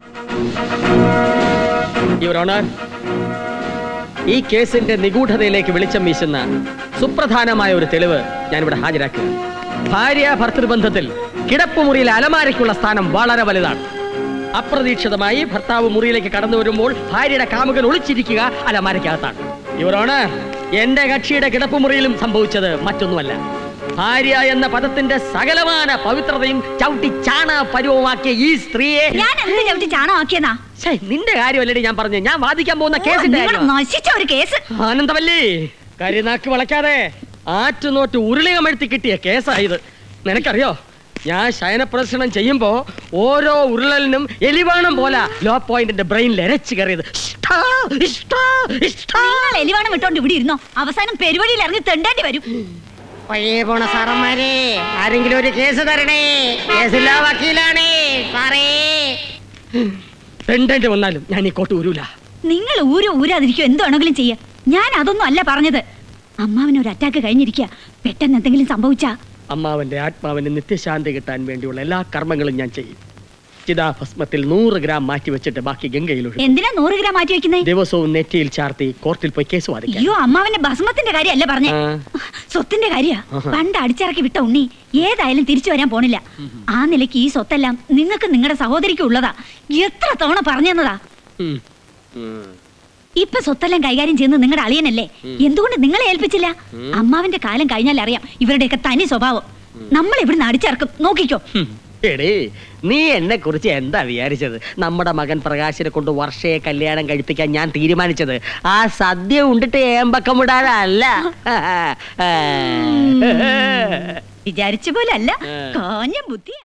Your honour ഈ കേസിന്റെ നിഗൂഢതയിലേക്ക് വെളിച്ചം വീശുന്ന സുപ്രധാനമായ ഒരു തെളിവ് ഞാനിവിടെ ഹാജരാക്കുക ഭാര്യ ഭർത്തൃബന്ധത്തിൽ കിടപ്പുമുറിയിൽ അലമാരയ്ക്കുള്ള സ്ഥാനം വളരെ വലുതാണ് അപ്രതീക്ഷിതമായി ഭർത്താവ് മുറിയിലേക്ക് കടന്നു വരുമ്പോൾ ഭാര്യയുടെ കാമുകൻ ഒളിച്ചിരിക്കുക അലമാരയ്ക്കകത്താണ് യുവർ ഓണർ എന്റെ കക്ഷിയുടെ കിടപ്പുമുറിയിലും സംഭവിച്ചത് മറ്റൊന്നുമല്ല ഭാര്യ എന്ന പദത്തിന്റെ സകലമാന പവിത്രതയും ചവിട്ടി ചാണ പരുവമാക്കിയ ഈ സ്ത്രീയെ ഞാൻ എന്ത് ചവിട്ടി ചാണകമാക്കിയെന്നാ ഛേ, നിന്റെ കാര്യമല്ലടി ഞാൻ പറഞ്ഞു ഞാൻ വാദിക്കാൻ പോകുന്ന കേസിന്റെ നിങ്ങൾ കാര്യമാ. നശിച്ച ഒരു കേസ് ആനന്ദമല്ലേ കരിനാക്ക് വളയ്ക്കാതെ ആറ്റുനോട്ട് ഉരുളികമഴ്ത്തി കിട്ടിയ കേസായത് നിനക്കറിയോ ഞാൻ ശയന പ്രദർശനം ചെയ്യുമ്പോ ഓരോ ഉരുളലിനും എലിവാണം പോലെ ലോ പോയിന്റിന്റെ ബ്രെയിനിൽ എരച്ചു കയറിയത് ഇഷ്ടാ, ഇഷ്ടാ, ഇഷ്ടാ. നിങ്ങൾ എലിവാണം വിട്ടോണ്ട് ഇവിടെ ഇരുന്നോ അവസാനം പെരുവഴിയിൽ ഇറങ്ങി തെണ്ടേണ്ടി വരും പയ്യെ പോണ സാറന്മാരെ ആരെങ്കിലും ഒരു കേസ് തരണേ കേസില്ലാ വക്കീലാണേ സാറേ തെണ്ടേണ്ടി വന്നാലും ഞാൻ ഈ കോട്ട് ഊരൂല നിങ്ങൾ ഊരോ ഊരാതിരിക്കോ എന്ത് വേണമെങ്കിലും ചെയ്യാം ഞാൻ അതൊന്നും അല്ല പറഞ്ഞത് അമ്മാവിന് ഒരു അറ്റാക്ക് കഴിഞ്ഞിരിക്കുക പെട്ടെന്ന് എന്തെങ്കിലും സംഭവിച്ചാ അമ്മാവന്റെ ആത്മാവിന് നിത്യശാന്തി കിട്ടാൻ വേണ്ടിയുള്ള എല്ലാ കർമ്മങ്ങളും ഞാൻ ചെയ്യും ചിതാഭസ്മത്തിൽ നൂറ് ഗ്രാം മാറ്റി വെച്ചിട്ട് ബാക്കി ഗംഗയിൽ ഒഴുകും എന്തിനാ നൂറ് ഗ്രാം മാറ്റി വെക്കുന്നേ ദിവസവും നെറ്റിയിൽ ചാർത്തി കോർട്ടിൽ പോയി കേസ് വാദിക്കാം അയ്യോ അമ്മാവിന്റെ ഭസ്മത്തിന്റെ കാര്യമല്ല പറഞ്ഞേ ആ. സ്വത്തിന്റെ കാര്യ ആഹാ. പണ്ട് അടിച്ചിറക്കി വിട്ട ഉണ്ണി ഏതായാലും തിരിച്ചു വരാൻ പോണില്ല ആ നിലയ്ക്ക് ഈ സ്വത്തെല്ലാം നിങ്ങൾക്ക് നിങ്ങളുടെ സഹോദരിക്ക് ഉള്ളതാ എത്ര തവണ പറഞ്ഞതാ ഉം. ഉം. ഇപ്പൊ സ്വത്തെല്ലാം കൈകാര്യം ചെയ്യുന്നത് നിങ്ങളുടെ അളിയനല്ലേ എന്തുകൊണ്ട് നിങ്ങളെ ഏൽപ്പിച്ചില്ല അമ്മാവിന്റെ കാലം കഴിഞ്ഞാൽ അറിയാം ഇവരുടെയൊക്കെ തനി സ്വഭാവം നമ്മൾ ഇവിടുന്ന് അടിച്ചിറക്കും നോക്കിക്കോ ഹും. എടീ നീ എന്നെ കുറിച്ച് എന്താ വിചാരിച്ചത് നമ്മുടെ മകൻ പ്രകാശിനെ കൊണ്ട് വർഷയെ കല്യാണം കഴിപ്പിക്കാൻ ഞാൻ തീരുമാനിച്ചത് ആ സദ്യ ഉണ്ടിട്ട് ഏമ്പക്കം വിടാനല്ല വിചാരിച്ച പോലെ അല്ല ആ. കാഞ്ഞ ബുദ്ധി